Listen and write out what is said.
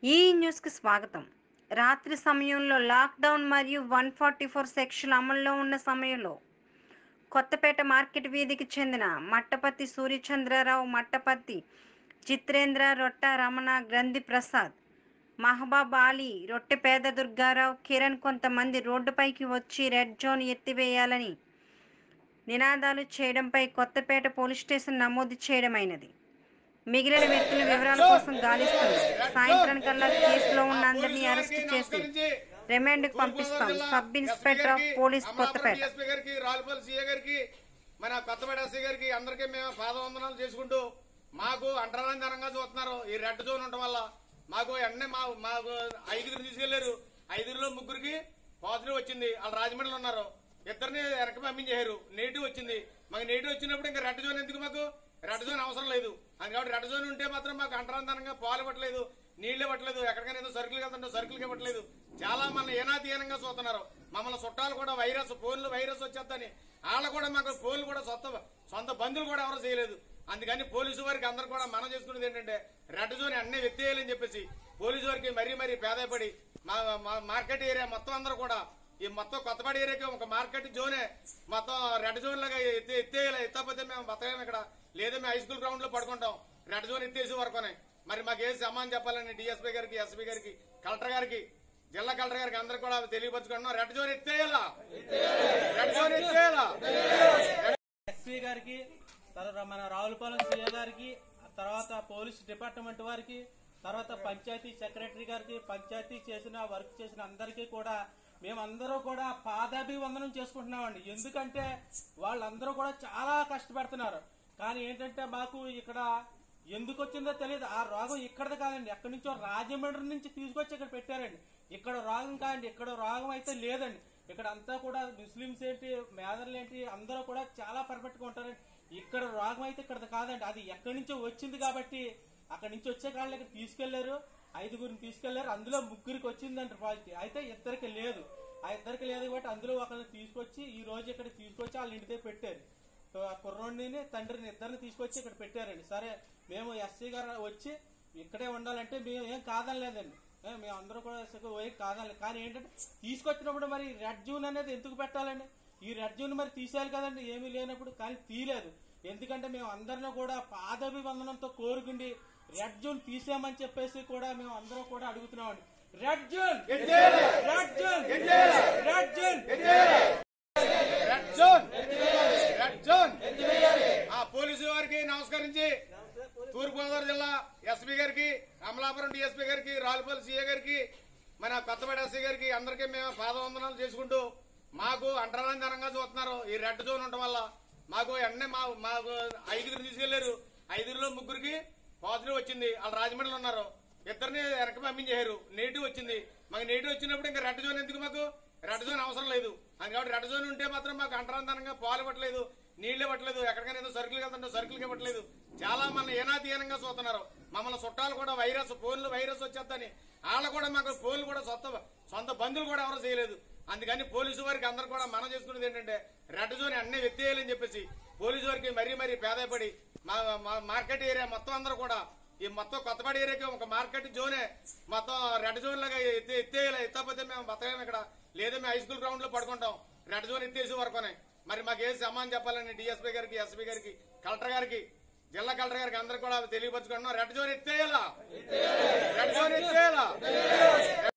ఈ న్యూస్కి స్వాగతం రాత్రి సమయంలో లాక్డౌన్ మరియు వన్ ఫార్టీ ఫోర్ సెక్షన్ అమల్లో ఉన్న సమయంలో కొత్తపేట మార్కెట్ వీధికి చెందిన మట్టపత్తి సూర్యచంద్రరావు మట్టపత్తి చిత్రేంద్ర రొట్ట రమణ గ్రంథి ప్రసాద్ మహబాబ్ అలీ రొట్టె పేద దుర్గారావు కిరణ్ కొంతమంది రోడ్డుపైకి వచ్చి రెడ్ జోన్ ఎత్తివేయాలని నినాదాలు చేయడంపై కొత్తపేట పోలీస్ స్టేషన్ నమోదు చేయడమైనది మిగిలిన వ్యక్తుల వివరాల కోసం గాలిస్తుంది సాయంత్రానికల్లా కేసులో ఉన్న అందరినీ అరెస్ట్ చేసి రిమాండ్కి పంపిస్తాం sub inspector of police Kothapeta DSP గారికి రావులపల్లి సీఏ గారికి మన కొత్తపేట ఎస్సీ గారికి అందరికీ మేము పాదవందనాలు చేసుకుంటూ మాకు అంటరాంతరంగా చూస్తున్నారు ఈ రెడ్ జోన్ ఉండటం వల్ల మాకు వెంటనే మా మాకు ఐదుగురు తీసుకెళ్లారు ఐదుగురిలో ముగ్గురికి పాజిటివ్ వచ్చింది వాళ్ళు రాజమండ్రిలో ఉన్నారు ఇద్దరిని వెనక పంపించేశారు నెగిటివ్ వచ్చింది మాకు నెగిటివ్ వచ్చినప్పుడు ఇంకా రెడ్ జోన్ ఎందుకు మాకు రెడ్ జోన్ అవసరం లేదు అది కాబట్టి రెడ్ జోన్ ఉంటే మాత్రం మాకు అంటరాంతరంగా పాలు ఇవ్వట్లేదు నీళ్లు ఇవ్వట్లేదు ఎక్కడికైనా ఏదో సరుకులు వెళ్తుంటే సరుకులు ఇవ్వట్లేదు చాలా మన ఏనాతీనంగా చూస్తున్నారు మమ్మల్ని చుట్టాలు కూడా వైరస్ ఫోన్లు వైరస్ వచ్చేద్దని వాళ్ళు కూడా మాకు ఫోన్లు కూడా సొంత సొంత బంధువులు కూడా ఎవరు చేయలేదు అందుకని పోలీసు వారికి అందరు కూడా మనం చేసుకునేది ఏంటంటే రెడ్ జోన్ అన్నీ ఎత్తేయాలని చెప్పేసి పోలీసు వారికి మరీ మరీ పేదపడి మా మా- మార్కెట్ ఏరియా మొత్తం అందరూ కూడా ఈ మొత్తం కొత్తపాటి ఏరియాకి ఒక మార్కెట్ జోనే మొత్తం రెడ్ జోన్ లాగా ఎత్తే ఎత్తేయాలి ఎత్తకపోతే మేము బతకలేము ఇక్కడ లేదా మేము హై స్కూల్ గ్రౌండ్ లో పడుకుంటాం రెడ్ జోన్ ఎత్తేసి వరకునే మరి మాకు ఏం సమాన్ చెప్పాలని డిఎస్పీ గారికి ఎస్పీ గారికి కలెక్టర్ గారికి జిల్లా కలెక్టర్ గారికి అందరు కూడా తెలియపరచుకుంటున్నాం రెడ్ జోన్ ఎత్తేయాలా రెడ్ జోన్ ఎత్తేయాలా ఎస్పీ గారికి తర్వాత మన రావులపాలెం సీఏ గారికి తర్వాత పోలీస్ డిపార్ట్మెంట్ వారికి తర్వాత పంచాయతీ సెక్రటరీ గారికి పంచాయతీ చేసిన వర్క్ చేసిన అందరికీ కూడా మేమందరూ కూడా పాదాభివందనం చేసుకుంటున్నామండి ఎందుకంటే వాళ్ళందరూ కూడా చాలా కష్టపడుతున్నారు కానీ ఏంటంటే మాకు ఇక్కడ ఎందుకు వచ్చిందో తెలియదు ఆ రోగం ఇక్కడది కాదండి ఎక్కడి నుంచో రాజమండ్రి నుంచి తీసుకొచ్చి ఇక్కడ పెట్టారండి ఇక్కడ రోగం కాదండి ఇక్కడ రోగం అయితే లేదండి ఇక్కడ అంతా కూడా ముస్లిమ్స్ ఏంటి మేదర్లు ఏంటి అందరూ కూడా చాలా పర్ఫెక్ట్ గా ఉంటారండి ఇక్కడ రోగం అయితే ఇక్కడ కాదండి అది ఎక్కడి నుంచో వచ్చింది కాబట్టి అక్కడి నుంచి వచ్చే కాళ్ళ ఇక్కడ తీసుకెళ్లారు ఐదుగురిని తీసుకెళ్లారు అందులో ముగ్గురికి వచ్చిందంట పాజిటివ్ అయితే ఇద్దరికి లేదు ఆ ఇద్దరికి లేదు కాబట్టి అందులో ఒకరిని తీసుకొచ్చి ఈ రోజు ఇక్కడ తీసుకొచ్చి వాళ్ళ ఇంటిదే పెట్టారు సో ఆ కుర్రోడిని తండ్రిని ఇద్దరిని తీసుకొచ్చి ఇక్కడ పెట్టారండి సరే మేము ఎస్సీ గారు వచ్చి ఇక్కడే ఉండాలంటే మేము ఏం కాదనలేదండి ఏ, మేము అందరూ కూడా ఎస్సీకి పోయి కాదనలేదు కానీ ఏంటంటే తీసుకొచ్చినప్పుడు మరి రెడ్ జూన్ అనేది ఎందుకు పెట్టాలండి ఈ రెడ్ జూన్ మరి తీసేయాలి కదండి ఏమీ లేనప్పుడు కానీ తీయలేదు ఎందుకంటే మేము అందరిని కూడా పాదాభివందనంతో కోరుకుండి రెడ్ జూన్ తీసేయమని చెప్పేసి కూడా మేము అందరం కూడా అడుగుతున్నామండి red zone red zone red zone red zone red zone ఆ పోలీసు వారికి నమస్కరించి తూర్పుగోదావరి జిల్లా ఎస్పీ గారికి అమలాపురం డిఎస్పీ గారికి రావులపల్లి సీఏ గారికి మన కొత్తపేట ఎస్సీ గారికి అందరికీ మేము పాదవందనాలు చేసుకుంటూ మాకు అంటరాంతరంగా చూస్తున్నారు ఈ రెడ్ జోన్ ఉండటం వల్ల మాకు వెంటనే మా మాకు ఐదుగురు తీసుకెళ్లారు ఐదుగురిలో ముగ్గురికి పాజిటివ్ వచ్చింది వాళ్ళు రాజమండ్రిలో ఉన్నారు ఇద్దరిని వెనక పంపించేశారు నెగిటివ్ వచ్చింది మాకు నెగిటివ్ వచ్చినప్పుడు ఇంకా రెడ్ జోన్ ఎందుకు మాకు రెడ్ జోన్ అవసరం లేదు అది కాబట్టి రెడ్ జోన్ ఉంటే మాత్రం మాకు అంటరాంతరంగా పాలు ఇవ్వట్లేదు నీళ్లు ఇవ్వట్లేదు ఎక్కడికైనా ఏదో సరుకులు వెళ్తుంటే సరుకులు ఇవ్వట్లేదు చాలా మన ఏనాతీనంగా చూస్తున్నారు మమ్మల్ని చుట్టాలు కూడా వైరస్ ఫోన్లు వైరస్ వచ్చేద్దని వాళ్ళు కూడా మాకు ఫోన్లు కూడా సొంత సొంత బంధువులు కూడా ఎవరు చేయలేదు అందుకని పోలీసు వారికి అందరు కూడా మనం చేసుకునేది ఏంటంటే రెడ్ జోన్ అన్నీ ఎత్తేయాలని చెప్పేసి పోలీసు వారికి మరీ మరీ పేదపడి మా మా- మార్కెట్ ఏరియా మొత్తం అందరూ కూడా ఈ మొత్తం కొత్తపాటి ఏరియాకి ఒక మార్కెట్ జోనే మొత్తం రెడ్ జోన్ లాగా ఎత్తే ఎత్తేయాలి ఎత్తకపోతే మేము బతకలేము ఇక్కడ లేదా మేము హై స్కూల్ గ్రౌండ్ లో పడుకుంటాం రెడ్ జోన్ ఎత్తేసి వరకునే మరి మాకు ఏం సమాన్ చెప్పాలని డిఎస్పీ గారికి ఎస్పీ గారికి కలెక్టర్ గారికి జిల్లా కలెక్టర్ గారికి అందరు కూడా తెలియపరచుకుంటున్నాం రెడ్ జోన్ ఎత్తేయాలా రెడ్ జోన్ ఎత్తేయాలా